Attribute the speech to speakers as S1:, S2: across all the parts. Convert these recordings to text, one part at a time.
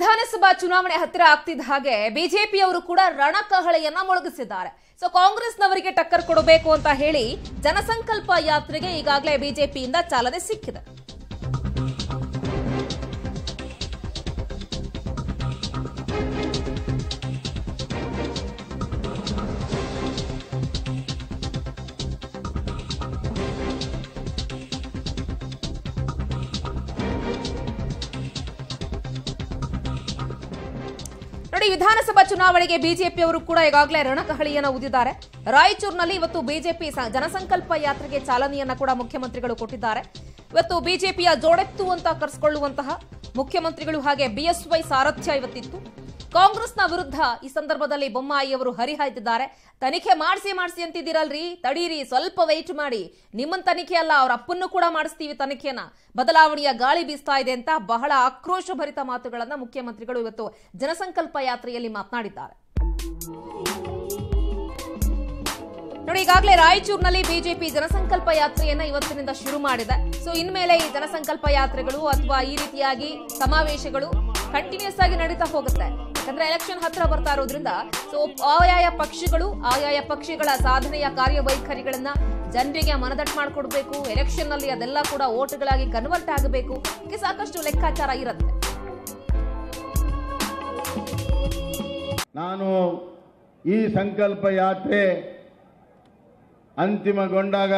S1: ವಿಧಾನಸಭಾ ಚುನಾವಣೆ ಹತ್ತಿರ ಆಗ್ತಿದ್ದ ಹಾಗೆ ಬಿಜೆಪಿಯವರು ಕೂಡ ರಣಕಹಳೆಯನ್ನ ಮೊಳಗಿಸಿದ್ದಾರೆ ಸೊ ಕಾಂಗ್ರೆಸ್ನವರಿಗೆ ಟಕ್ಕರ್ ಕೊಡಬೇಕು ಅಂತ ಹೇಳಿ ಜನಸಂಕಲ್ಪ ಯಾತ್ರೆಗೆ ಈಗಾಗಲೇ ಬಿಜೆಪಿಯಿಂದ ಚಾಲನೆ ಸಿಕ್ಕಿದೆ ನೋಡಿ ವಿಧಾನಸಭಾ ಚುನಾವಣೆಗೆ ಬಿಜೆಪಿಯವರು ಕೂಡ ಈಗಾಗಲೇ ರಣಕಹಳಿಯನ್ನ ಊದಿದ್ದಾರೆ ರಾಯಚೂರಿನಲ್ಲಿ ಇವತ್ತು ಬಿಜೆಪಿ ಸ- ಜನಸಂಕಲ್ಪ ಯಾತ್ರೆಗೆ ಚಾಲನೆಯನ್ನ ಕೂಡ ಮುಖ್ಯಮಂತ್ರಿಗಳು ಕೊಟ್ಟಿದ್ದಾರೆ ಇವತ್ತು ಬಿಜೆಪಿಯ ಜೋಡೆತ್ತು ಅಂತ ಕರೆಸಿಕೊಳ್ಳುವಂತಹ ಮುಖ್ಯಮಂತ್ರಿಗಳು ಹಾಗೆ ಬಿಎಸ್ವೈ ಸಾರಥ್ಯ ಇವತ್ತಿತ್ತು ಕಾಂಗ್ರೆಸ್ನ ವಿರುದ್ಧ ಈ ಸಂದರ್ಭದಲ್ಲಿ ಬೊಮ್ಮಾಯಿ ಅವರು ಹರಿಹಾಯ್ತಿದ್ದಾರೆ ತನಿಖೆ ಮಾಡಿಸಿ ಮಾಡಿಸಿ ಅಂತಿದ್ದೀರಲ್ರಿ ತಡೀರಿ ಸ್ವಲ್ಪ ವೆಯ್ಟ್ ಮಾಡಿ ನಿಮ್ಮನ್ ತನಿಖೆ ಅಲ್ಲ ಅವ್ರ ಅಪ್ಪನ್ನು ಕೂಡ ಮಾಡಿಸ್ತೀವಿ ತನಿಖೆಯನ್ನ ಬದಲಾವಣೆಯ ಗಾಳಿ ಬೀಸ್ತಾ ಇದೆ ಅಂತ ಬಹಳ ಆಕ್ರೋಶಭರಿತ ಮಾತುಗಳನ್ನ ಮುಖ್ಯಮಂತ್ರಿಗಳು ಇವತ್ತು ಜನಸಂಕಲ್ಪ ಯಾತ್ರೆಯಲ್ಲಿ ಮಾತನಾಡಿದ್ದಾರೆ ನೋಡಿ ಈಗಾಗಲೇ ರಾಯಚೂರಿನಲ್ಲಿ ಬಿಜೆಪಿ ಜನಸಂಕಲ್ಪ ಯಾತ್ರೆಯನ್ನ ಇವತ್ತಿನಿಂದ ಶುರು ಮಾಡಿದೆ ಸೊ ಇನ್ಮೇಲೆ ಈ ಜನಸಂಕಲ್ಪ ಯಾತ್ರೆಗಳು ಅಥವಾ ಈ ರೀತಿಯಾಗಿ ಸಮಾವೇಶಗಳು ಕಂಟಿನ್ಯೂಸ್ ಆಗಿ ನಡೀತಾ ಹೋಗುತ್ತೆ ಯಾಕಂದ್ರೆ ಎಲೆಕ್ಷನ್ ಹತ್ರ ಬರ್ತಾ ಇರೋದ್ರಿಂದ ಸೊ ಆಯಾಯ ಪಕ್ಷಗಳು ಆಯಾಯ ಪಕ್ಷಗಳ ಸಾಧನೆಯ ಕಾರ್ಯವೈಖರಿಗಳನ್ನ ಜನರಿಗೆ ಮನದಟ್ಟು ಮಾಡಿಕೊಡ್ಬೇಕು ಎಲೆಕ್ಷನ್ ನಲ್ಲಿ ಅದೆಲ್ಲ ಕೂಡ ಓಟ್ಗಳಾಗಿ ಕನ್ವರ್ಟ್ ಆಗಬೇಕು ಇದಕ್ಕೆ ಸಾಕಷ್ಟು ಲೆಕ್ಕಾಚಾರ ಇರುತ್ತೆ
S2: ನಾನು ಈ ಸಂಕಲ್ಪ ಯಾತ್ರೆ ಅಂತಿಮಗೊಂಡಾಗ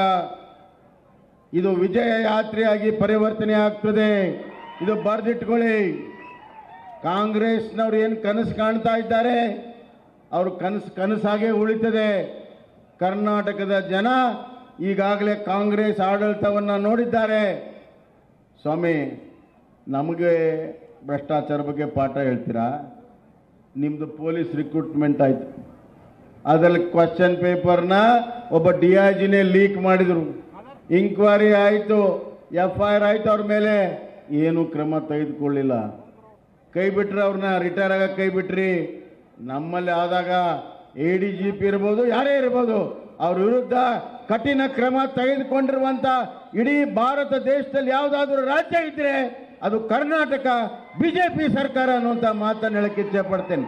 S2: ಇದು ವಿಜಯ ಯಾತ್ರೆಯಾಗಿ ಪರಿವರ್ತನೆ ಆಗ್ತದೆ ಇದು ಬರೆದಿಟ್ಕೊಳ್ಳಿ ಕಾಂಗ್ರೆಸ್ನವ್ರು ಏನು ಕನಸು ಕಾಣ್ತಾ ಇದ್ದಾರೆ ಅವರು ಕನಸು ಕನಸಾಗೆ ಉಳಿತದೆ ಕರ್ನಾಟಕದ ಜನ ಈಗಾಗಲೇ ಕಾಂಗ್ರೆಸ್ ಆಡಳಿತವನ್ನು ನೋಡಿದ್ದಾರೆ ಸ್ವಾಮಿ ನಮಗೆ ಭ್ರಷ್ಟಾಚಾರ ಬಗ್ಗೆ ಪಾಠ ಹೇಳ್ತೀರಾ ನಿಮ್ಮದು ಪೊಲೀಸ್ ರಿಕ್ರೂಟ್ಮೆಂಟ್ ಆಯಿತು ಅದರಲ್ಲಿ ಕ್ವಶನ್ ಪೇಪರ್ನ ಒಬ್ಬ ಡಿ ಐ ಜಿನೇ ಲೀಕ್ ಮಾಡಿದರು ಇಂಕ್ವೈರಿ ಆಯಿತು ಎಫ್ ಐ ಆರ್ ಆಯಿತು ಅವ್ರ ಮೇಲೆ ಏನು ಕ್ರಮ ತೆಗೆದುಕೊಳ್ಳಿಲ್ಲ ಕೈ ಬಿಟ್ರೆ ಅವ್ರನ್ನ ರಿಟೈರ್ ಆಗ ಕೈ ಬಿಟ್ರಿ ನಮ್ಮಲ್ಲಿ ಆದಾಗ ಎ ಡಿ ಜಿ ಪಿ ಇರ್ಬೋದು ಯಾರೇ ಇರ್ಬೋದು ಅವ್ರ ವಿರುದ್ಧ ಕಠಿಣ ಕ್ರಮ ತೆಗೆದುಕೊಂಡಿರುವಂತ ಇಡೀ ಭಾರತ ದೇಶದಲ್ಲಿ ಯಾವುದಾದ್ರೂ ರಾಜ್ಯ ಇದ್ರೆ ಅದು ಕರ್ನಾಟಕ ಬಿಜೆಪಿ ಸರ್ಕಾರ ಅನ್ನುವಂಥ ಮಾತನ್ನು ಹೇಳಕ್ಕೆ ಇಚ್ಛೆ ಪಡ್ತೇನೆ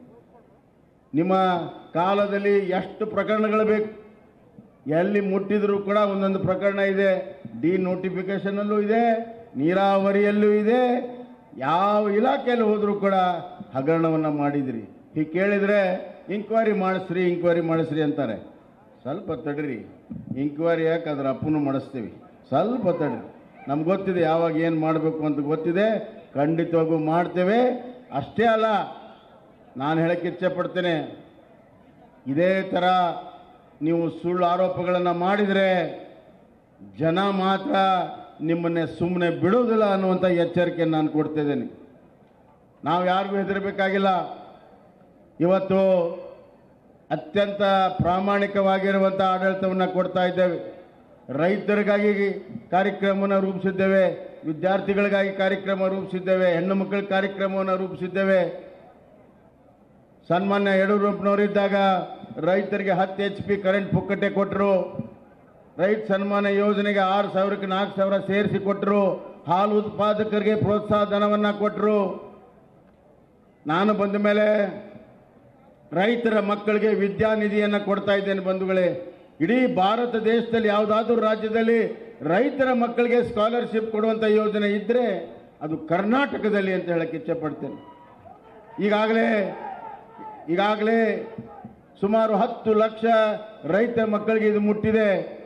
S2: ನಿಮ್ಮ ಕಾಲದಲ್ಲಿ ಎಷ್ಟು ಪ್ರಕರಣಗಳು ಬೇಕು ಎಲ್ಲಿ ಮುಟ್ಟಿದ್ರು ಕೂಡ ಒಂದೊಂದು ಪ್ರಕರಣ ಇದೆ ಡಿ ನೋಟಿಫಿಕೇಶನಲ್ಲೂ ಇದೆ ನೀರಾವರಿಯಲ್ಲೂ ಇದೆ ಯಾವ ಇಲಾಖೆಯಲ್ಲಿ ಹೋದರೂ ಕೂಡ ಹಗರಣವನ್ನು ಮಾಡಿದ್ರಿ ಹೀಗೆ ಕೇಳಿದರೆ ಇಂಕ್ವೈರಿ ಮಾಡಿಸ್ರಿ ಇಂಕ್ವೈರಿ ಮಾಡಿಸ್ರಿ ಅಂತಾರೆ ಸ್ವಲ್ಪ ತಡ್ರಿ ಇಂಕ್ವೈರಿ ಯಾಕೆ ಅದ್ರ ಅಪ್ಪನು ಮಾಡಿಸ್ತೀವಿ ಸ್ವಲ್ಪ ತಡ್ರಿ ನಮ್ಗೆ ಗೊತ್ತಿದೆ ಯಾವಾಗ ಏನು ಮಾಡಬೇಕು ಅಂತ ಗೊತ್ತಿದೆ ಖಂಡಿತವಾಗೂ ಮಾಡ್ತೇವೆ ಅಷ್ಟೇ ಅಲ್ಲ ನಾನು ಹೇಳಕ್ಕೆ ಇಚ್ಛೆ ಪಡ್ತೇನೆ ಇದೇ ಥರ ನೀವು ಸುಳ್ಳು ಆರೋಪಗಳನ್ನು ಮಾಡಿದರೆ ಜನ ಮಾತ್ರ ನಿಮ್ಮನ್ನೇ ಸುಮ್ಮನೆ ಬಿಡೋದಿಲ್ಲ ಅನ್ನುವಂಥ ಎಚ್ಚರಿಕೆ ನಾನು ಕೊಡ್ತಿದ್ದೇನೆ ನಾವು ಯಾರಿಗೂ ಹೆದರಬೇಕಾಗಿಲ್ಲ ಇವತ್ತು ಅತ್ಯಂತ ಪ್ರಾಮಾಣಿಕವಾಗಿರುವಂಥ ಆಡಳಿತವನ್ನು ಕೊಡ್ತಾ ಇದ್ದೇವೆ ರೈತರಿಗಾಗಿ ಕಾರ್ಯಕ್ರಮವನ್ನು ರೂಪಿಸಿದ್ದೇವೆ ವಿದ್ಯಾರ್ಥಿಗಳಿಗಾಗಿ ಕಾರ್ಯಕ್ರಮ ರೂಪಿಸಿದ್ದೇವೆ ಹೆಣ್ಣು ಮಕ್ಕಳ ಕಾರ್ಯಕ್ರಮವನ್ನು ರೂಪಿಸಿದ್ದೇವೆ ಸನ್ಮಾನ್ಯ ಯಡಿಯೂರಪ್ಪನವರಿದ್ದಾಗ ರೈತರಿಗೆ ಹತ್ತು ಎಚ್ ಪಿ ಕರೆಂಟ್ ಪುಕ್ಕಟೆ ಕೊಟ್ಟರು ರೈತ ಸನ್ಮಾನ ಯೋಜನೆಗೆ ಆರು ಸಾವಿರಕ್ಕೆ ನಾಲ್ಕು ಸಾವಿರ ಸೇರಿಸಿ ಕೊಟ್ಟರು ಹಾಲು ಉತ್ಪಾದಕರಿಗೆ ಪ್ರೋತ್ಸಾಹ ಧನವನ್ನು ಕೊಟ್ಟರು ನಾನು ಬಂದ ಮೇಲೆ ರೈತರ ಮಕ್ಕಳಿಗೆ ವಿದ್ಯಾನಿಧಿಯನ್ನು ಕೊಡ್ತಾ ಇದ್ದೇನೆ ಬಂಧುಗಳೇ ಇಡೀ ಭಾರತ ದೇಶದಲ್ಲಿ ಯಾವುದಾದ್ರೂ ರಾಜ್ಯದಲ್ಲಿ ರೈತರ ಮಕ್ಕಳಿಗೆ ಸ್ಕಾಲರ್ಶಿಪ್ ಕೊಡುವಂಥ ಯೋಜನೆ ಇದ್ದರೆ ಅದು ಕರ್ನಾಟಕದಲ್ಲಿ ಅಂತ ಹೇಳಕ್ಕೆ ಇಚ್ಛೆ ಪಡ್ತೇನೆ ಈಗಾಗಲೇ ಈಗಾಗಲೇ ಸುಮಾರು ಹತ್ತು ಲಕ್ಷ ರೈತ ಮಕ್ಕಳಿಗೆ ಇದು ಮುಟ್ಟಿದೆ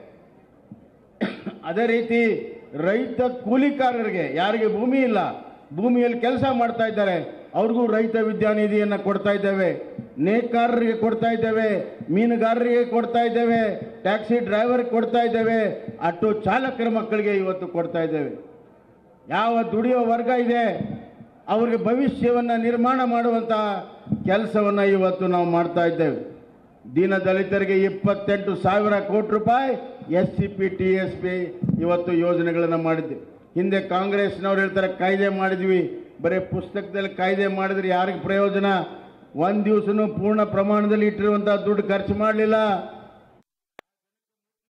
S2: ಅದೇ ರೀತಿ ರೈತ ಕೂಲಿಕಾರರಿಗೆ ಯಾರಿಗೆ ಭೂಮಿ ಇಲ್ಲ ಭೂಮಿಯಲ್ಲಿ ಕೆಲಸ ಮಾಡ್ತಾ ಇದ್ದಾರೆ ಅವ್ರಿಗೂ ರೈತ ವಿದ್ಯಾನಿಧಿಯನ್ನು ಕೊಡ್ತಾ ಇದ್ದೇವೆ ನೇಕಾರರಿಗೆ ಕೊಡ್ತಾ ಇದ್ದೇವೆ ಮೀನುಗಾರರಿಗೆ ಕೊಡ್ತಾ ಇದ್ದೇವೆ ಟ್ಯಾಕ್ಸಿ ಡ್ರೈವರ್ಗೆ ಕೊಡ್ತಾ ಇದ್ದೇವೆ ಆಟೋ ಚಾಲಕರ ಮಕ್ಕಳಿಗೆ ಇವತ್ತು ಕೊಡ್ತಾ ಇದ್ದೇವೆ ಯಾವ ದುಡಿಯೋ ವರ್ಗ ಇದೆ ಅವ್ರಿಗೆ ಭವಿಷ್ಯವನ್ನು ನಿರ್ಮಾಣ ಮಾಡುವಂಥ ಕೆಲಸವನ್ನು ಇವತ್ತು ನಾವು ಮಾಡ್ತಾ ಇದ್ದೇವೆ ದೀನ ದಲಿತರಿಗೆ ಇಪ್ಪತ್ತೆಂಟು ಸಾವಿರ ಕೋಟಿ ರೂಪಾಯಿ S C P T S P ಇವತ್ತು ಯೋಜನೆಗಳನ್ನು ಮಾಡಿದ್ದೆ ಹಿಂದೆ ಕಾಂಗ್ರೆಸ್ನವ್ರು ಹೇಳ್ತಾರೆ ಕಾಯ್ದೆ ಮಾಡಿದ್ವಿ ಬರೀ ಪುಸ್ತಕದಲ್ಲಿ ಕಾಯ್ದೆ ಮಾಡಿದ್ರೆ ಯಾರಿಗೆ ಪ್ರಯೋಜನ ಒಂದು ದಿವಸನೂ ಪೂರ್ಣ ಪ್ರಮಾಣದಲ್ಲಿ ಇಟ್ಟಿರುವಂಥ ದುಡ್ಡು ಖರ್ಚು ಮಾಡಲಿಲ್ಲ